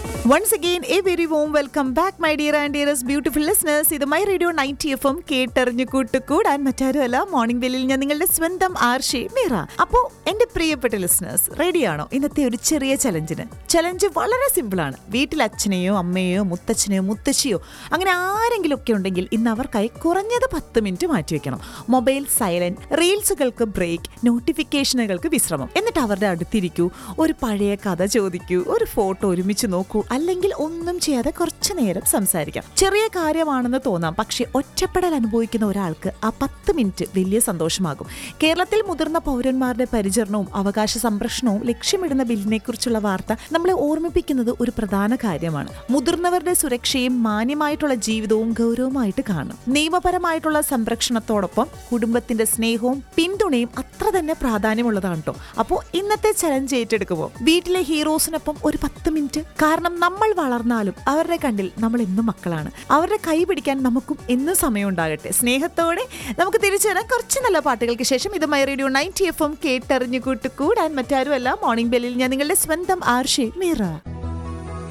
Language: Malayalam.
once again a very warm welcome back my dear and dearest beautiful listeners ഇത് മൈ റേഡിയോ നയൻറ്റി എഫ് എം കേട്ടറിഞ്ഞു കൂട്ടുകൂടാൻ മറ്റാരുമല്ല മോർണിംഗ് ബെല്ലിൽ ഞാൻ നിങ്ങളുടെ സ്വന്തം ആർഷി മീറ അപ്പോ എന്റെ പ്രിയപ്പെട്ട ലിസ്ണേഴ്സ് റെഡിയാണോ ഇന്നത്തെ ഒരു ചെറിയ ചലഞ്ചിന് ചലഞ്ച് വളരെ സിമ്പിളാണ് വീട്ടിൽ അച്ഛനെയോ അമ്മയോ മുത്തച്ഛനെയോ മുത്തശ്ശിയോ അങ്ങനെ ആരെങ്കിലും ഒക്കെ ഉണ്ടെങ്കിൽ ഇന്ന് അവർക്കായി കുറഞ്ഞത് പത്ത് മിനിറ്റ് മാറ്റിവെക്കണം മൊബൈൽ സൈലന്റ് റീൽസുകൾക്ക് ബ്രേക്ക് നോട്ടിഫിക്കേഷനുകൾക്ക് വിശ്രമം എന്നിട്ട് അവരുടെ അടുത്തിരിക്കൂ ഒരു പഴയ കഥ ചോദിക്കൂ ഒരു ഫോട്ടോ ഒരുമിച്ച് നോക്കൂ അല്ലെങ്കിൽ ഒന്നും ചെയ്യാതെ കുറച്ചു നേരം സംസാരിക്കാം ചെറിയ കാര്യമാണെന്ന് തോന്നാം പക്ഷെ ഒറ്റപ്പെടൽ അനുഭവിക്കുന്ന ഒരാൾക്ക് ആ പത്ത് മിനിറ്റ് വലിയ സന്തോഷമാകും കേരളത്തിൽ മുതിർന്ന പൗരന്മാരുടെ പരിചരണവും അവകാശ സംരക്ഷണവും ലക്ഷ്യമിടുന്ന ബില്ലിനെ കുറിച്ചുള്ള വാർത്ത നമ്മളെ ഓർമ്മിപ്പിക്കുന്നത് ഒരു പ്രധാന കാര്യമാണ് മുതിർന്നവരുടെ സുരക്ഷയും മാന്യമായിട്ടുള്ള ജീവിതവും ഗൗരവമായിട്ട് കാണും നിയമപരമായിട്ടുള്ള സംരക്ഷണത്തോടൊപ്പം കുടുംബത്തിന്റെ സ്നേഹവും പിന്തുണയും അത്ര തന്നെ പ്രാധാന്യമുള്ളതാണ് കേട്ടോ അപ്പോൾ ഇന്നത്തെ ചലഞ്ച് ഏറ്റെടുക്കുമോ വീട്ടിലെ ഹീറോസിനൊപ്പം ഒരു പത്ത് മിനിറ്റ് കാരണം നമ്മൾ വളർന്നാലും അവരുടെ കണ്ടിൽ നമ്മൾ എന്നും മക്കളാണ് അവരുടെ കൈ പിടിക്കാൻ നമുക്കും എന്നും സമയം ഉണ്ടാകട്ടെ സ്നേഹത്തോടെ നമുക്ക് തിരിച്ചു വരാൻ കുറച്ച് നല്ല പാട്ടുകൾക്ക് ശേഷം ഇത് മൈ റേഡിയോ നയൻറ്റി എഫ് എം കേട്ടറിഞ്ഞു കൂട്ടുകൂടാൻ മറ്റാരുമല്ല മോർണിംഗ് ബെല്ലിൽ ഞാൻ നിങ്ങളുടെ സ്വന്തം ആർഷി മീറ